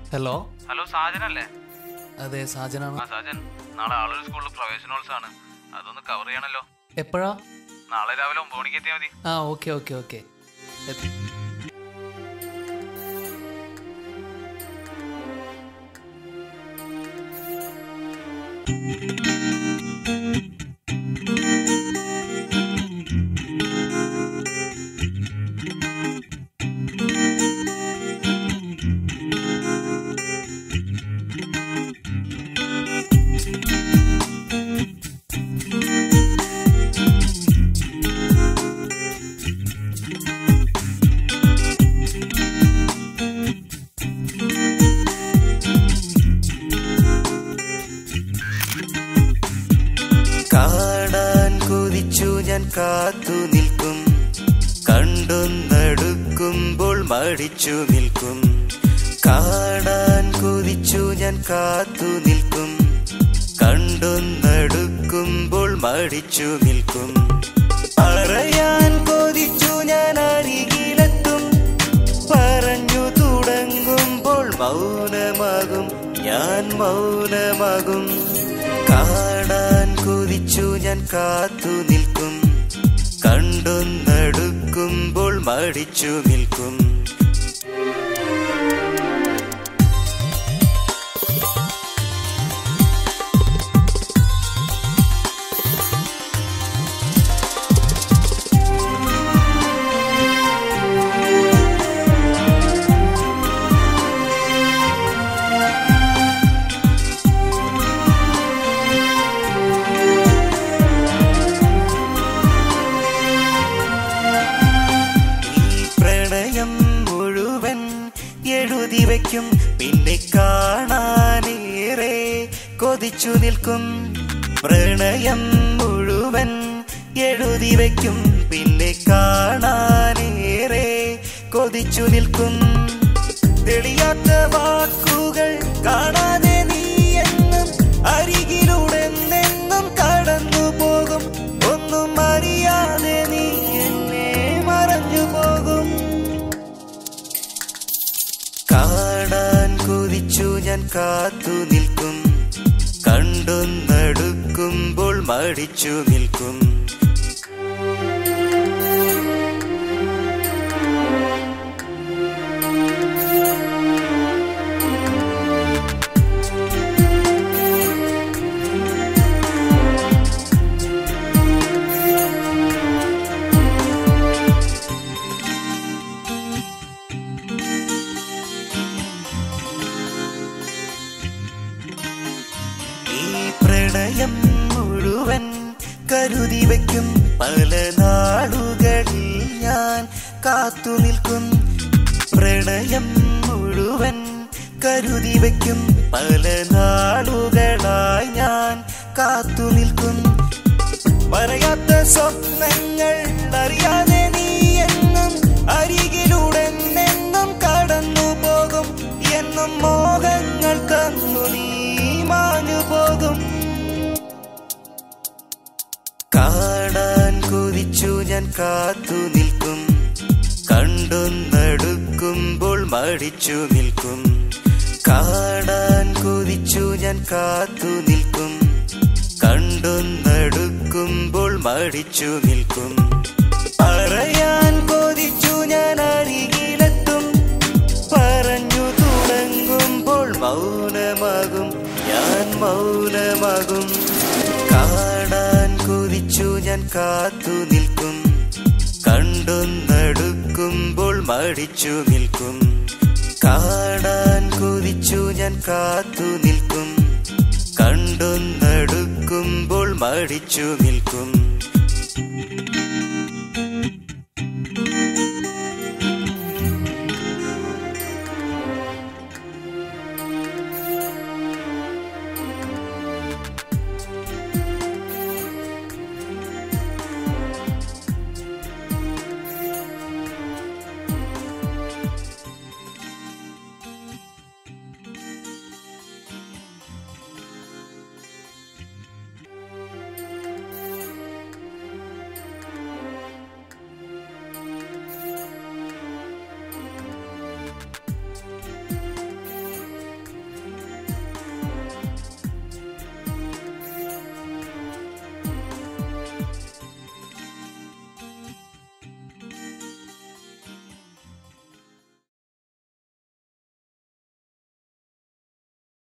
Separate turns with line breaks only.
hello
hello സാജനല്ലേ
അതെ സാജനാണ്
ആ സാജൻ നാളെ ആളൊരു സ്കൂളിൽ പ്രവേശനോത്സവമാണ് അതൊന്ന് കവർ ചെയ്യണല്ലോ
എപ്പോഴാ
നാളെ രാവിലെ ഒമ്പത് മണിക്ക് എത്തിയാൽ മതി
ആ ഓക്കെ ഓക്കെ ഓക്കെ
കാണാൻ കൊതിച്ചു ഞാൻ കാത്തു നിൽക്കും കണ്ടൊന്നടുക്കുമ്പോൾ മടിച്ചു നിൽക്കും കാണാൻ കൊതിച്ചു ഞാൻ കാത്തു നിൽക്കും കണ്ടൊന്നടുക്കുമ്പോൾ മടിച്ചു നിൽക്കും പറയാൻ കൊതിച്ചു ഞാൻ അരികിലെത്തും പറഞ്ഞു തുടങ്ങുമ്പോൾ മൗനമാകും ഞാൻ മൗനമാകും കാണാൻ കൊതിച്ചു ഞാൻ കാത്തു നിൽക്കും കണ്ടൊന്നടുക്കുമ്പോൾ മടിച്ചു നിൽക്കും ഈ പ്രണയം മുഴുവൻ എഴുതി വയ്ക്കും പിന്നെ കാണാനേറെ കൊതിച്ചു നിൽക്കും പ്രണയം മുഴുവൻ എഴുതി വയ്ക്കും പിന്നെ കാണാനേറെ കൊതിച്ചു നിൽക്കും തെളിയാത്ത വാക്കുകൾ കാണാതെ നീ എന്നും അരികിലൂടെ നിന്നും കടന്നു പോകും ഒന്നും അറിയാതെ നീ എന്നെ മറഞ്ഞു പോകും കാണാൻ കൊതിച്ചു ഞാൻ കാത്തു നിൽക്കും കണ്ടൊന്നടുക്കുമ്പോൾ മടിച്ചു നിൽക്കും ഈ പ്രണയം മുഴുവൻ കരുതി വയ്ക്കും പല നാളുകളിൽ ഞാൻ കാത്തു നിൽക്കും പ്രണയം മുഴുവൻ കരുതി വയ്ക്കും പല നാളുകളായി ഞാൻ കാത്തു നിൽക്കും പറയാത്ത സ്വപ്നങ്ങൾ അറിയാതെ നീ എന്നും അരികിലൂടെ നിന്നും കടന്നു പോകും എന്നും മോഹങ്ങൾ കന്നു നീ മാഞ്ഞു പോകും കാണാൻ കൊതിച്ചു ഞാൻ കാത്തു നിൽക്കും കണ്ടൊന്നടുക്കുമ്പോൾ മടിച്ചു നിൽക്കും കാണാൻ കൊതിച്ചു ഞാൻ കാത്തു നിൽക്കും കണ്ടൊന്നടുക്കുമ്പോൾ മടിച്ചു നിൽക്കും പറയാൻ കൊതിച്ചു ഞാൻ അരികിലെത്തും പറഞ്ഞു തുടങ്ങുമ്പോൾ മൗനമാകും ഞാൻ മൗനമാകും കാണാൻ കൊതിച്ചു ഞാൻ കാത്തു നിൽക്കും കണ്ടൊന്നടുക്കുമ്പോൾ മടിച്ചു നിൽക്കും കാണാൻ കൊതിച്ചു ഞാൻ കാത്തു നിൽക്കും കണ്ടൊന്നടുക്കുമ്പോൾ മടിച്ചു നിൽക്കും